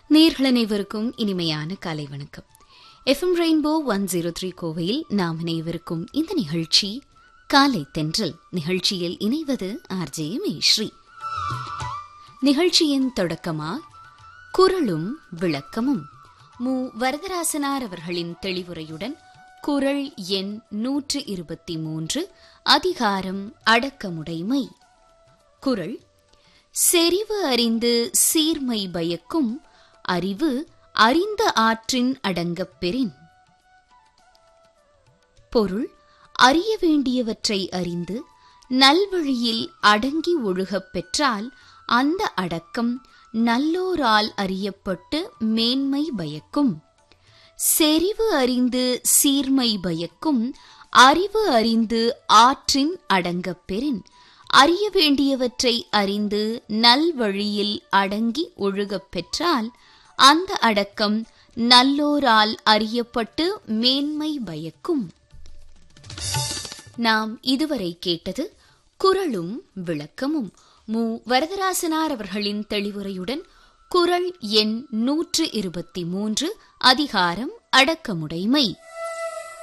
நேர்கள் அனைவருக்கும் இனிமையான காலை வணக்கம் FM rainbow one zero three கோவையில் நாம் இணையவிருக்கும் இந்த நிகழ்ச்சி காலை தென்றல் நிகழ்ச்சியில் இணைவது ஆர்ஜே மேஸ்ரீ நிகழ்ச்சியின் தொடக்கமா குரலும் விளக்கமும் மு வரதராசனார் அவர்களின் தெளிவுரையுடன் குரல் எண் நூற்று இருபத்தி மூன்று அதிகாரம் அடக்கமுடைமை குரல் செறிவு அறிந்து சீர்மை பயக்கும் அறிவு அறிந்த ஆற்றின் அடங்கப் பெறின் பொருள் அறிய வேண்டியவற்றை அறிந்து நல்வழியில் அடங்கி ஒழுகப் பெற்றால் அந்த அடக்கம் நல்லோரால் அறியப்பட்டு மேன்மை பயக்கும் செறிவு அறிந்து சீர்மை பயக்கும் அறிவு அறிந்து ஆற்றின் அடங்கப் பெறின் அறிய வேண்டியவற்றை அறிந்து நல்வழியில் அடங்கி ஒழுகப் பெற்றால் அந்த அடக்கம் நல்லோரால் அறியப்பட்டு மேன்மை பயக்கும் நாம் இதுவரை கேட்டது குரலும் விளக்கமும் மு வரதராசனார் அவர்களின் தெளிவுரையுடன் குரல் எண் நூற்று இருபத்தி மூன்று அதிகாரம் அடக்கமுடைமை